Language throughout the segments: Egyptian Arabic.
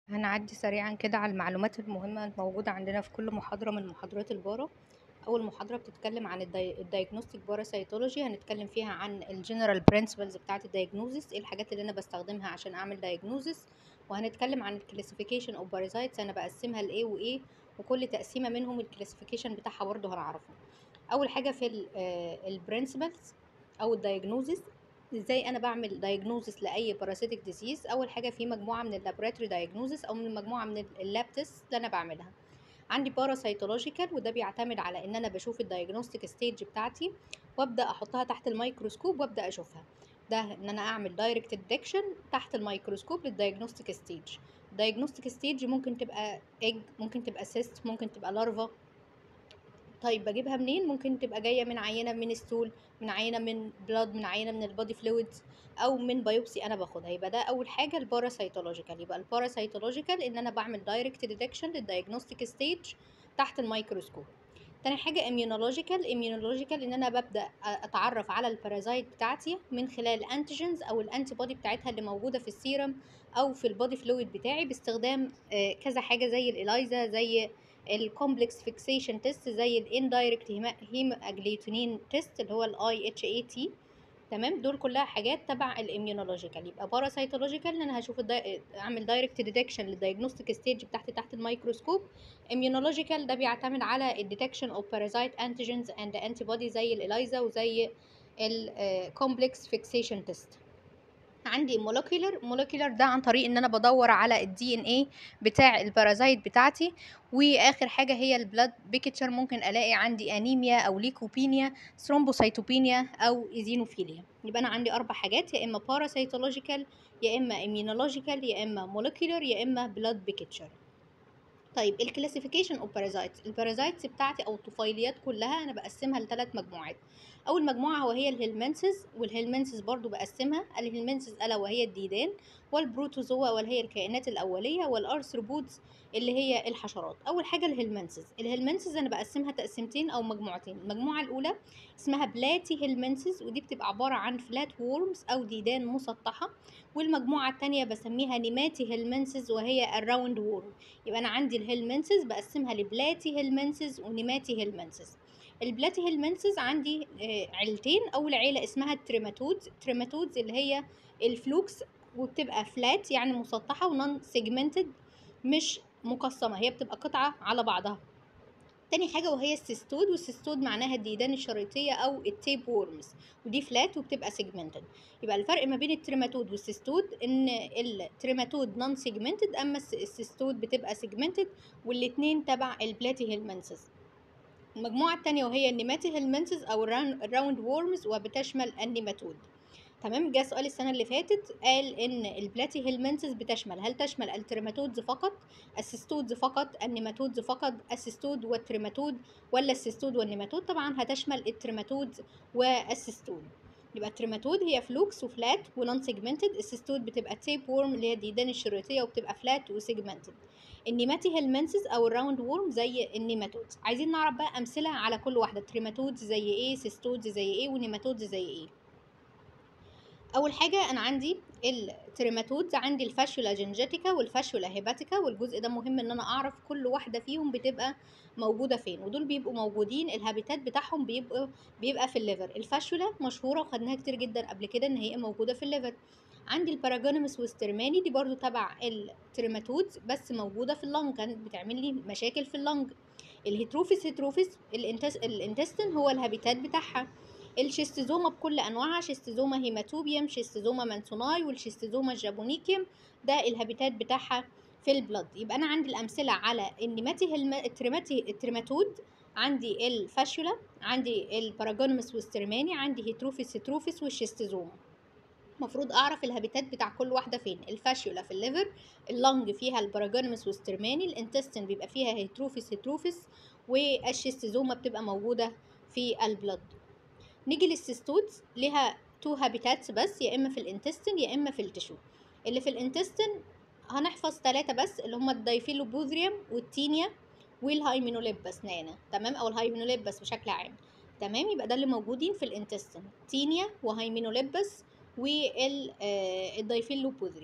هنعدي سريعا كده على المعلومات المهمة الموجودة عندنا في كل محاضرة من محاضرات البارا أول محاضرة بتتكلم عن الدايجنوستيك باراسيتولوجي هنتكلم فيها عن الجنرال برنسبلز بتاعة الدايجنوزس ايه الحاجات اللي أنا بستخدمها عشان أعمل دايجنوزس وهنتكلم عن الكلاسيفيكيشن اوف بارازايتس أنا بقسمها لإيه وإيه وكل تقسيمة منهم الكلاسيفيكيشن بتاعها برضه هنعرفه أول حاجة في البرنسبلز أو الدايجنوزس ازاي انا بعمل دايجنوزس لاي باراسيتيك ديزيز اول حاجه في مجموعه من اللابوراتوري دايجنوزس او من مجموعه من اللاب تيست اللي انا بعملها عندي باراسيتولوجيكال وده بيعتمد على ان انا بشوف الدايجنوستيك ستيج بتاعتي وابدا احطها تحت الميكروسكوب وابدا اشوفها ده ان انا اعمل دايركت ديتكشن تحت الميكروسكوب للدايجنوستيك ستيج الدايجنوستيك ستيج ممكن تبقى ايج ممكن تبقى سيست ممكن تبقى لارفا طيب بجيبها منين ممكن تبقى جايه من عينه من ستول من عينه من بلاد من عينه من البادي فلويدز او من بايوبسي انا باخدها يبقى ده اول حاجه الباراسيتولوجيكال يبقى الباراسيتولوجيكال ان انا بعمل دايركت ديتكشن للدايجنوستيك ستيج تحت الميكروسكوب تاني حاجة immunological immunological ان انا ببدأ اتعرف على البارازايت بتاعتي من خلال انتيجنز او الانتي بودي بتاعتها اللي موجودة في السيرم او في البودي فلويد بتاعي باستخدام كذا حاجة زي الاليزا زي الكومبلكس فيكسيشن تيست زي الاندايركت هيم اجليوتينين تيست اللي هو الاي اتش اي تي تمام دول كلها حاجات تبع الاميونولوجيكال يبقى باراسيتولوجيكال ان انا هشوف الداي... اعمل دايركت ديتكشن للدايجنوستيك ستيج بتاعتي تحت الميكروسكوب اميونولوجيكال ده بيعتمد على الديتكشن اوف بارازايت انتيجنز اند انتي بودي زي الاليزا وزي الكومبلكس فيكسيشن تيست عندي مولكيولر مولكيولر ده عن طريق ان انا بدور على الدي ان ايه بتاع البارازايت بتاعتي واخر حاجه هي البلاد بيكتشر ممكن الاقي عندي انيميا او ليكوبينيا ثرومبوسيتوبينيا او ايزينوفيليا يبقى انا عندي اربع حاجات يا اما باراسيتولوجيكال يا اما اميونولوجيكال يا اما مولكيولر يا اما بلاد بيكتشر طيب الكلاسيفيكيشن اوف بارازايتس البارازايتس بتاعتي او الطفيليات كلها انا بقسمها لثلاث مجموعات اول مجموعه وهي الهيلمنسز والهيلمنسز برضو بقسمها الهيلمنسز الا وهي الديدان والبروتوزوا واللي هي الكائنات الاوليه والارثروبودز اللي هي الحشرات اول حاجه الهيلمنسز الهيلمنسز انا بقسمها تقسيمتين او مجموعتين المجموعه الاولى اسمها بلاتي هيلمنسز ودي بتبقى عباره عن فلات وورمز او ديدان مسطحه والمجموعه الثانيه بسميها نيماتي هيلمنسز وهي الراوند وورم يبقى انا عندي الهيلمنسز بقسمها لبلاتي هيلمنسز ونيماتي هيلمنسز البلاتي هيلمنسز عندي عيلتين اول عيله اسمها التريماتودز التريماتودز اللي هي الفلوكس وبتبقى فلات يعني مسطحه ونون سيجمنتد مش مقسمه هي بتبقى قطعه على بعضها تاني حاجة وهي السيستود والسيستود معناها الديدان الشريطية أو التيب وورمز ودي فلات وبتبقى سيجمنتد يبقى الفرق ما بين التريماتود والسيستود إن التريماتود نون سيجمنتد أما السيستود بتبقى سيجمنتد والاتنين تبع البلاتي هيلمنسز المجموعة التانية وهي النيماتي هيلمنسز أو الراوند وورمز وبتشمل النيماتود تمام جه سؤال السنه اللي فاتت قال ان البلاتي هيلمنسز بتشمل هل تشمل التريماتودز فقط السيستودز فقط النيماتودز فقط السيستود والتريماتود ولا السيستود والنيماتود طبعا هتشمل التريماتودز والسيستود يبقى التريماتود هي فلوكس وفلات ونون سيجمنتد السيستود بتبقى تيب وورم اللي هي الديدان الشريطيه وبتبقى فلات وسيجمنتد النيماتي هيلمنسز او الراوند وورم زي النيماتودز عايزين نعرف بقى امثله على كل واحده تريماتودز زي ايه سيستودز زي ايه ونيماتودز زي ايه اول حاجه انا عندي التريماتودز عندي الفاشولا جنجيتيكا والفاشولا هيباتيكا والجزء ده مهم ان انا اعرف كل واحده فيهم بتبقى موجوده فين ودول بيبقوا موجودين الهابيتات بتاعهم بيبقى بيبقى في الليفر الفاشولا مشهوره وخدناها كتير جدا قبل كده ان هي موجوده في الليفر عندي الباراجونيمس وسترماني دي برضو تبع التريماتودز بس موجوده في اللنج كانت بتعمل لي مشاكل في اللنج الهيتروفيس هيتروفيس الانتستين هو الهابيتات بتاعها الشيستوزوما بكل انواعها شيستوزوما هيماتوبيوم شيستوزوما مانسوناي والشيستوزوما جابونيكيوم ده الهابيتات بتاعها في البلد يبقى انا عندي الامثله على النيماتي التريماتي التريماتود عندي الفاشولا عندي الباراجونيمس والسترماني عندي هيتروفيس هيتروفيس والشيستوزوما المفروض اعرف الهابيتات بتاع كل واحده فين الفاشيولا في الليفر اللنج فيها الباراجونيمس والسترماني الانتستين بيبقى فيها هيتروفيس هيتروفيس والشيستوزوما بتبقى موجوده في البلد نيجي للسيستودز ليها تو هابيتاتس بس يا اما في الانتستين يا اما في التشو اللي في الانتستين هنحفظ ثلاثة بس اللي هما الدايفيلوبوذريوم والتينيا والهايمينوليبس نانا تمام او الهايمينوليبس بشكل عام تمام يبقى ده اللي موجودين في الانتستين تينيا وهايمينوليبس والدايفيلوبوذريوم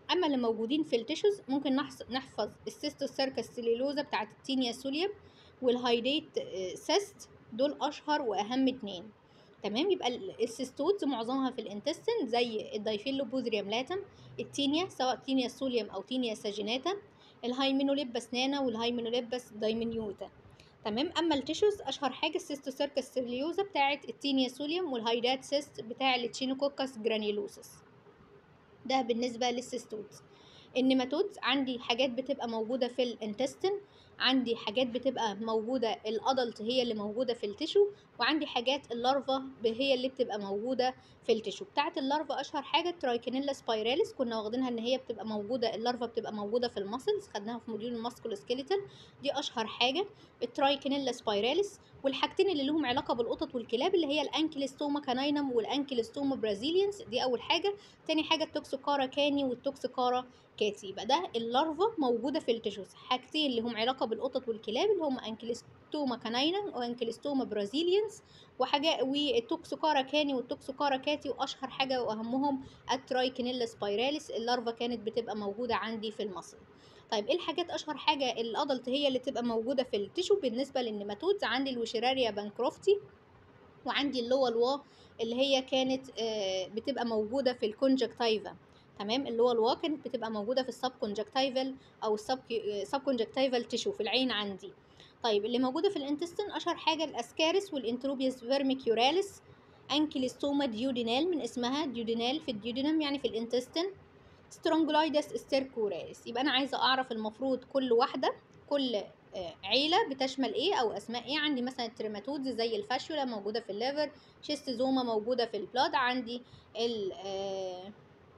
اما اللي موجودين في التيشوز ممكن نحص- نحفظ السيستوسيركس سيلولوزا بتاعت التينيا سوليوم والهايديت آه، سيست دول اشهر واهم اتنين تمام يبقى ال- السيستودز معظمها في الانتستين زي الدايفيلوبوذريوم لاتم التينيا سواء تينيا سوليوم او تينيا ساجيناتا الهايمينوليبس نانا والهايمينوليبس دايمنيوتا تمام اما التيشوز اشهر حاجه السيستوسيركس سيرليوزا بتاعه التينيا سوليوم والهايدات سيست بتاع التشينوكوكس جرانيولوسس ده بالنسبه للسيستودز النيماتودز عندي حاجات بتبقى موجوده في الانتستين عندي حاجات بتبقى موجوده الادلت هي اللي موجوده في التشو وعندي حاجات اللارفا هي اللي بتبقى موجوده في التشو بتاعه اللارفا اشهر حاجه ترايكينيلا سبايراليس كنا واخدينها ان هي بتبقى موجوده اللارفا بتبقى موجوده في المسلز خدناها في موديول الماسكول سكيلتال دي اشهر حاجه الترايكينيلا سبايراليس والحاجتين اللي لهم علاقه بالقطط والكلاب اللي هي الانكيلستوما كاناينم والانكيلستوما برازيليانس دي اول حاجه تاني حاجه التوكسوكارا كاني والتوكسوكارا كاتي يبقى ده اللارفا موجوده في التشوز حاجتين اللي هم علاقه بالقطط والكلاب اللي هم انكيلستوما كاناينم وانكيلستوما برازيليانس وحاجه والتوكسوكارا كاني والتوكسوكارا كاتي واشهر حاجه واهمهم الترايكينيلا سبايراليس اللارفا كانت بتبقى موجوده عندي في المصل طيب ايه الحاجات اشهر حاجه الادلت هي اللي تبقى موجوده في التشو بالنسبه للنيماتودز عندي الوشراريا بانكروفتي وعندي اللوا الوا اللي هي كانت آه، بتبقى موجوده في الكونجكتيفا تمام اللوا الوا كانت بتبقى موجوده في السب كونجكتيفال او السب سب كونجكتيفال تشو في العين عندي طيب اللي موجوده في الانتستين اشهر حاجه الاسكارس والانتروبيوس فيرميكيوراليس انكيلستوما ديودينال من اسمها ديودينال في الديودينم يعني في الانتستين سترونجلايدس استيركوراليس يبقى انا عايزه اعرف المفروض كل واحده كل آه، عيله بتشمل ايه او اسماء ايه عندي مثلا التريماتودز زي الفاشولا موجوده في الليفر شيستوزوما موجوده في البلاد عندي ال آه،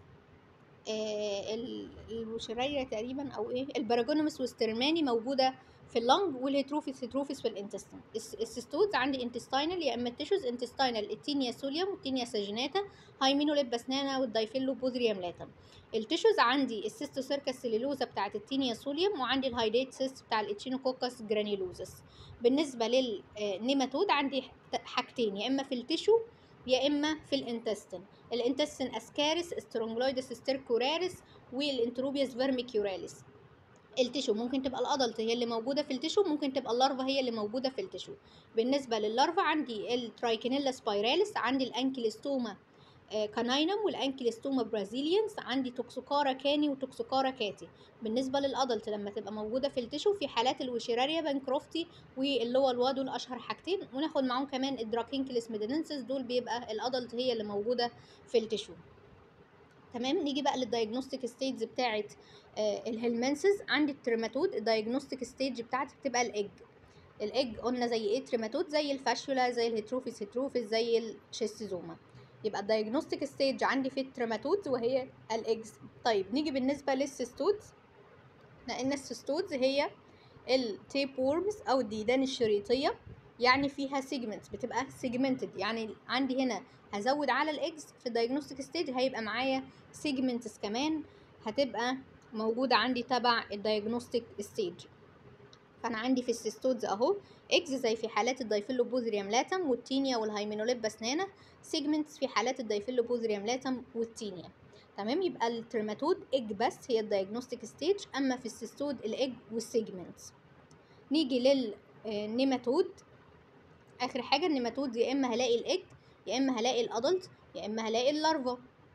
آه، ال- الوشرية تقريبا او ايه الباراجونومس والسترماني موجوده في اللنج والهيتروفيس هيتروفيس في الانتستين الس- السيستودز عندي انتستينال يا اما التيشوز انتستينال التينيا سوليوم والتينيا ساجيناتا هايمينوليبس نانا والدايفيلو بوذريوم لاتم التيشوز عندي السيستوسيركس سيلولوزا بتاعه التينيا سوليوم وعندي الهايديت سيست بتاع الاتشينوكوكس جرانيولوزس بالنسبه للنيماتود عندي حاجتين يا اما في التيشو يا اما في الانتستين الانتستين اسكاريس سترونجلويدس ستيركوراريس والانتروبيوس فيرميكيوراليس التشو ممكن تبقى الادلت هي اللي موجوده في التشو ممكن تبقى اللارفا هي اللي موجوده في التشو بالنسبه لللارفا عندي الترايكينيلا سبايراليس عندي الانكيلستوما آه، كاناينم والانكيلستوما برازيليانس عندي توكسوكارا كاني وتوكسوكارا كاتي بالنسبه للادلت لما تبقى موجوده في التشو في حالات الوشيراريا بانكروفتي واللوا الوا دول اشهر حاجتين وناخد معاهم كمان الدراكينكلس ميديننسس دول بيبقى الادلت هي اللي موجوده في التشو تمام نيجي بقى للدايجنوستيك ستيجز بتاعه آه الهلمنسز عندي التريماتود الدايجنوستيك ستيج بتاعتي بتبقى الايج الايج قلنا زي ايه تريماتود زي الفاشولا زي الهيتروفيس هيتروفيس زي الشيستوزوما يبقى الدايجنوستيك ستيج عندي في التريماتودز وهي الايجز طيب نيجي بالنسبه للسيستودز لان السيستودز هي التيب وورمز او الديدان الشريطيه يعني فيها سيجمنتس بتبقى سيجمنتد يعني عندي هنا هزود على الاكس في الدايجنوستيك ستيج هيبقى معايا سيجمنتس كمان هتبقى موجوده عندي تبع الدايجنوستيك ستيج فانا عندي في السيستودز اهو اكس زي في حالات الدايفيلوبوذريوم لاتم والتينيا والهايمينوليبس نانا سيجمنتس في حالات الدايفيلوبوذريوم لاتم والتينيا تمام يبقى التريماتود اج بس هي الدايجنوستيك ستيج اما في السيستود الاج والسيجمنتس نيجي للنيماتود اخر حاجه النيماتود يا اما هلاقي الاج يا اما هلاقي الادلت يا اما هلاقي اللارفا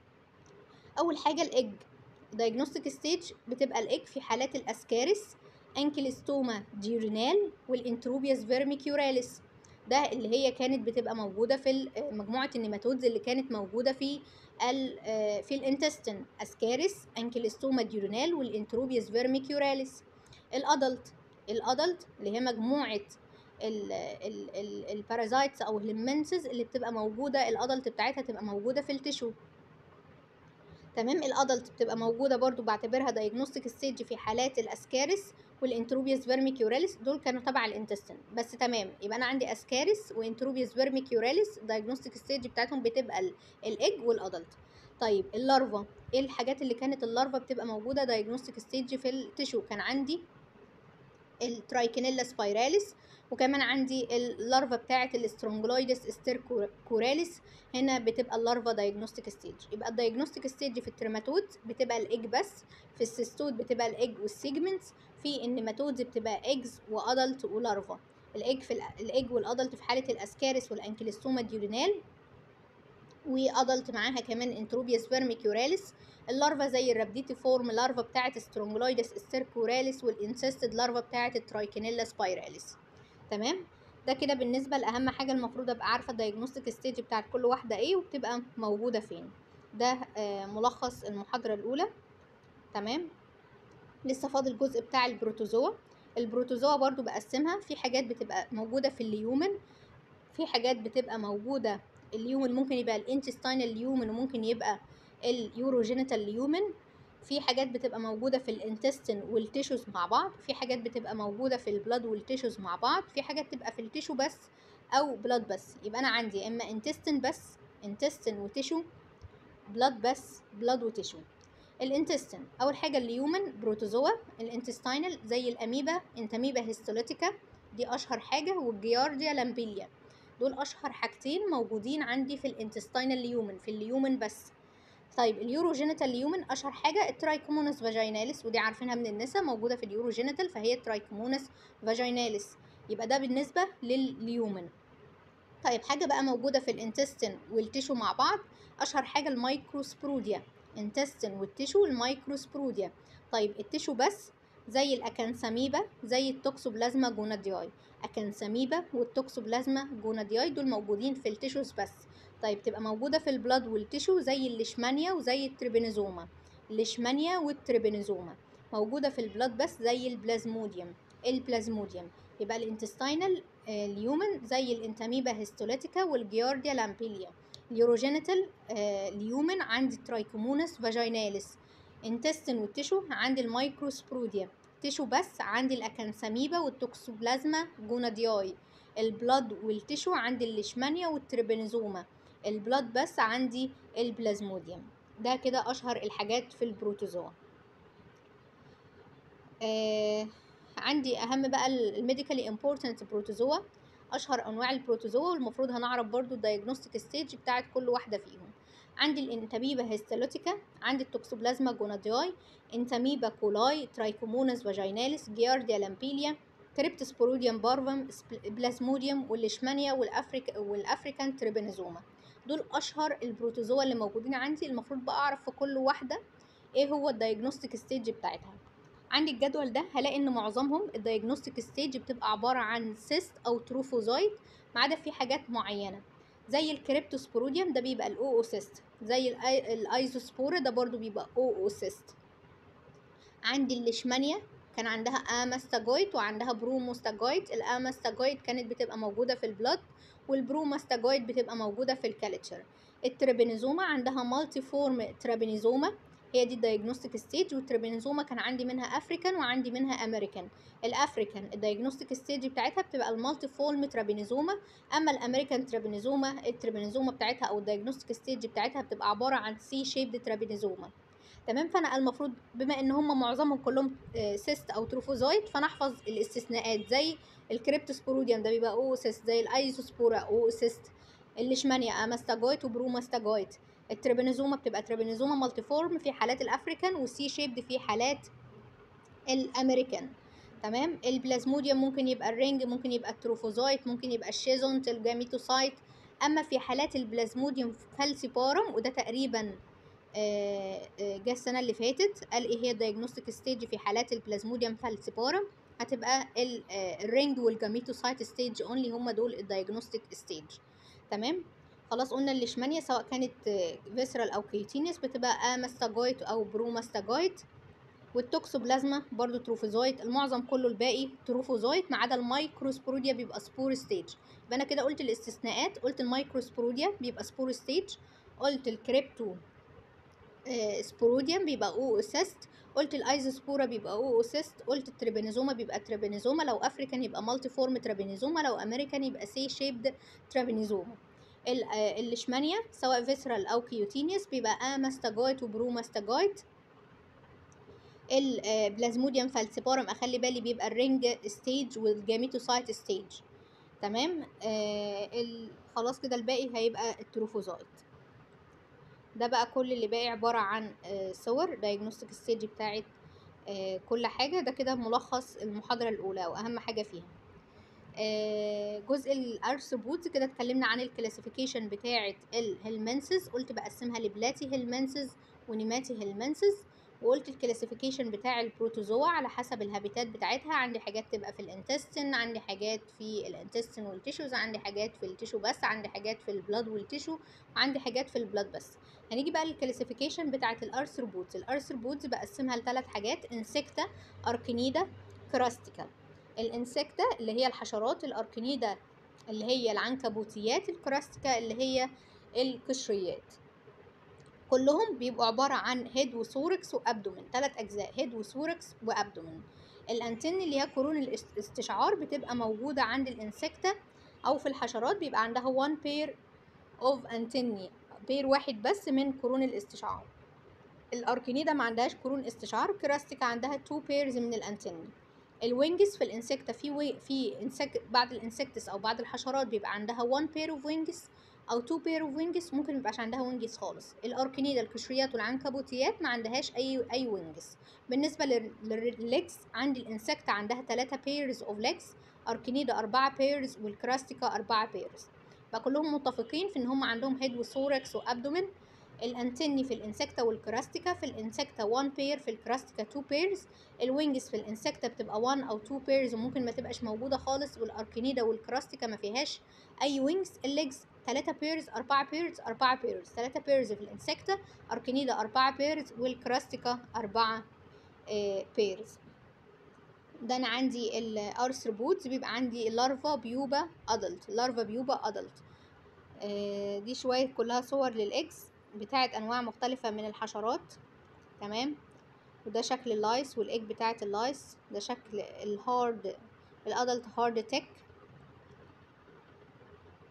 اول حاجه الاج دايجنوستيك ستيج بتبقى الاج في حالات الاسكارس انكيلستوما ديورينال والانتروبياس فيرميكيوراليس ده اللي هي كانت بتبقى موجوده في مجموعه النيماتودز اللي كانت موجوده في ال في الانتستين اسكارس انكيلستوما ديورينال والانتروبياس فيرميكيوراليس الادلت الادلت اللي هي مجموعه البارازايتس او الهلمنسز اللي بتبقى موجوده الادلت بتاعتها تبقى موجوده في التشو تمام الادلت بتبقى موجوده برضو بعتبرها دايجنوستيك ستيج في حالات الاسكارس والانتروبيوس فيرميكيوراليس دول كانوا تبع الانتستين بس تمام يبقى انا عندي اسكارس وانتروبيوس فيرميكيوراليس دايجنوستيك ستيج بتاعتهم بتبقى الايج والادلت طيب اللارفا ايه الحاجات اللي كانت اللارفا بتبقى موجوده دايجنوستيك ستيج في التشو كان عندي الترايكينيلا سبايراليس وكمان عندي اللارفا بتاعه الاسترونجلويدس استيركوراليس هنا بتبقى اللارفا دايجنوستيك ستيج يبقى الدايجنوستيك ستيج في التريماتود بتبقى الايج بس في السيستود بتبقى الايج والسيجمنتس في النيماتودز بتبقى ايجز وادلت ولارفا الايج في الايج والادلت في حاله الاسكارس والانكيلوستوما ديورينال وادلت معاها كمان انتروبيا سبرميكيوراليس اللارفا زي الرابديتي فورم لارفا بتاعه سترونجلويدس استيركوراليس والانسيستد لارفا بتاعه الترايكينيلا سبايراليس تمام ده كده بالنسبه لاهم حاجه المفروض ابقى عارفه الدايجنوستيك ستيج بتاعت كل واحده ايه وبتبقى موجوده فين ده آه ملخص المحاضره الاولى تمام لسه فاضل جزء بتاع البروتوزوا البروتوزوا برضو بقسمها في حاجات بتبقى موجوده في اليومن في حاجات بتبقى موجوده اليومن ممكن يبقى الانتستينال اليومن وممكن يبقى اليوروجينيتال اليومن في حاجات بتبقى موجودة في الانتستين والتيشوز مع بعض في حاجات بتبقى موجودة في البلاد والتيشوز مع بعض في حاجات تبقى في التيشو بس او بلاد بس يبقى انا عندي اما انتستين بس انتستين وتيشو بلاد بس بلاد وتيشو الانتستين اول حاجه اليومن بروتوزوا الانتستينال زي الاميبا انتاميبا هيستوليتيكا دي اشهر حاجه والجيارديا لامبيليا دول اشهر حاجتين موجودين عندي في الانتستينال اليومن في اليومن بس طيب اليوروجينيتال اليومن اشهر حاجه الترايكومونس فاجيناليس ودي عارفينها من النساء موجوده في اليوروجينيتال فهي الترايكومونس فاجيناليس يبقى ده بالنسبه لليومن طيب حاجه بقى موجوده في الانتستين والتيشو مع بعض اشهر حاجه المايكروسبروديا انتستين والتيشو المايكروسبروديا طيب التيشو بس زي الاكانساميبا زي التوكسوبلازما جونادياي اكانساميبا والتوكسوبلازما جونادياي دول موجودين في التيشوز بس طيب تبقى موجودة في البلاد والتيشو زي الليشمانيا وزي التريبينيزوما الليشمانيا والتريبينيزوما موجودة في البلاد بس زي البلازموديوم البلازموديوم يبقى الانتستينال اليومن زي الانتاميبا هيستوليتيكا والجيارديا لامبيليا اليوروجينيتال اليومن عندي ترايكومونس فاجيناليس انتستين والتيشو عندي المايكروسبروديا تيشو بس عندي الاكانساميبا والتوكسوبلازما جونادياي البلاد والتيشو عندي الليشمانيا والتريبينيزوما البلاد بس عندي البلازموديوم ده كده اشهر الحاجات في البروتوزوا آه عندي اهم بقى الميديكالي امبورتنت بروتوزوا اشهر انواع البروتوزوا والمفروض هنعرف برضو الدايجنوستيك ستيج بتاعت كل واحده فيهم عندي الانتاميبا هيستولوتيكا عندي التوكسوبلازما جونادياي انتاميبا كولاي ترايكومونس فاجيناليس جيارديا لامبيليا كريبتسبوروديوم بارفم بلازموديوم والليشمانيا والافريك والافريكان تريبينيزوما دول اشهر البروتوزوا اللي موجودين عندي المفروض بقى اعرف في كل واحده ايه هو الدايجنوستيك ستيج بتاعتها عندي الجدول ده هلاقي ان معظمهم الدايجنوستيك ستيج بتبقى عباره عن سيست او تروفوزايت ما عدا في حاجات معينه زي الكريبتوسبوروديوم ده بيبقى الاو او سيست زي الايزوسبورا ده برضو بيبقى او او سيست عندي الليشمانيا كان عندها اماستاجويت وعندها بروموستاجويت الاماستاجويت كانت بتبقى موجوده في البلد والبروماستاجويت بتبقى موجوده في الكالتشر التريبينيزوما عندها مالتي فورم تريبينيزوما هي دي الدايجنوستيك ستيج والتريبينيزوما كان عندي منها افريكان وعندي منها امريكان الافريكان الدايجنوستيك ستيج بتاعتها بتبقى المالتي فورم ترابينيزوما اما الامريكان ترابينيزوما الترابينيزوما بتاعتها او الدايجنوستيك ستيج بتاعتها بتبقى عباره عن سي شيبد ترابينيزوما تمام فانا المفروض بما ان هم معظمهم كلهم سيست او تروفوزايت فانا احفظ الاستثناءات زي الكريبتوسبوروديوم ده بيبقى او سيست زي الايزوسبورا او سيست الليشمانيا اماستاجويت وبروماستاجويت التريبينيزوما بتبقى تريبينيزوما مالتيفورم في حالات الافريكان والسي شيبد في حالات الامريكان تمام البلازموديوم ممكن يبقى الرينج ممكن يبقى التروفوزايت ممكن يبقى الشيزونت الجاميتوسايت اما في حالات البلازموديوم فالسيبارم وده تقريبا جه السنه اللي فاتت قال ايه هي الدايجنوستيك ستيج في حالات البلازموديوم فالسيبارم هتبقى الرينج والجاميتوسايت ستيج اونلي هم دول الدايجنوستيك ستيج تمام خلاص قلنا الليشمانيا سواء كانت فيسرال او كيوتينيس بتبقى اماستاجويت او بروماستاجويت والتوكسوبلازما برضو تروفوزويت المعظم كله الباقي تروفوزويت ما عدا المايكروسبوروديا بيبقى سبور ستيج يبقى انا كده قلت الاستثناءات قلت المايكروسبوروديا بيبقى سبور ستيج قلت الكريبتو آه سبوروديوم بيبقى او سيست قلت الايزوسبورا بيبقى او سيست قلت التريبينيزوما بيبقى تريبينيزوما لو افريكان يبقى مالتي فورم تريبينيزوما لو امريكان يبقى سي شيبد تريبينيزوما الليشمانيا سواء فيسرال او كيوتينيس بيبقى اماستاجويت وبروماستاجويت البلازموديوم فالسيبارم اخلي بالي بيبقى الرينج ستيج والجاميتوسايت ستيج تمام آه ال- خلاص كده الباقي هيبقى التروفوزايت ده بقى كل اللي باقي عبارة عن آه صور دايجنوستيك ستيج بتاعت آه كل حاجة ده كده ملخص المحاضرة الأولى وأهم حاجة فيها آه، جزء الارثروبودز كده اتكلمنا عن الكلاسيفيكيشن بتاعه الهلمنسز قلت بقسمها لبلاتي هلمنسز ونيماتي هلمنسز وقلت الكلاسيفيكيشن بتاع البروتوزوا على حسب الهابيتات بتاعتها عندي حاجات تبقى في الانتستين عندي حاجات في الانتستين والتيشوز عندي حاجات في التيشو بس عندي حاجات في البلاد والتيشو وعندي حاجات في البلاد بس هنيجي بقى للكلاسيفيكيشن بتاعه الارثروبودز الارثروبودز بقسمها لثلاث حاجات انسكتا اركينيدا كراستيكا الانسكتا اللي هي الحشرات الاركنيدا اللي هي العنكبوتيات الكراستيكا اللي هي القشريات كلهم بيبقوا عبارة عن هيد وثوركس وابدومين ثلاث اجزاء هيد وثوركس وابدومين الانتن اللي هي قرون الاستشعار بتبقى موجودة عند الانسكتا او في الحشرات بيبقى عندها one pair of antennae بير واحد بس من قرون الاستشعار الاركنيدا ما عندهاش قرون استشعار كراستيكا عندها two pairs من الانتني الوينجز في الانسكتا في وي في انسك بعض الانسكتس او بعض الحشرات بيبقى عندها one pair of wings او two pair of wings ممكن ميبقاش عندها وينجز خالص الاركنيدا القشريات والعنكبوتيات ما عندهاش اي اي وينجز بالنسبه للليجز عندي الانسكتا عندها ثلاثة pairs of legs اركنيدا أربعة pairs والكراستيكا أربعة pairs فكلهم متفقين في ان هم عندهم هيد وثوركس وابدومين الانتني في الانسكتا والكراستيكا في الانسكتا 1 بير في الكراستيكا 2 بيرز الوينجز في الانسكتا بتبقى 1 او 2 بيرز وممكن ما تبقاش موجوده خالص والاركينيدا والكراستيكا ما فيهاش اي وينجز الليجز 3 بيرز 4 بيرز 4 بيرز 3 بيرز في الانسكتا اركينيدا 4 بيرز والكراستيكا 4 بيرز ده انا عندي الارثروبودز بيبقى عندي لارفا بيوبا ادلت لارفا بيوبا ادلت آه دي شويه كلها صور للاكس بتاعت انواع مختلفة من الحشرات تمام وده شكل اللايس والايج بتاعت اللايس ده شكل الهارد الادلت هارد تك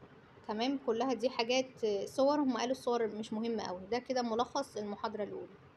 تمام كلها دي حاجات صور هم قالوا الصور مش مهمة اوي ده كده ملخص المحاضرة الاولى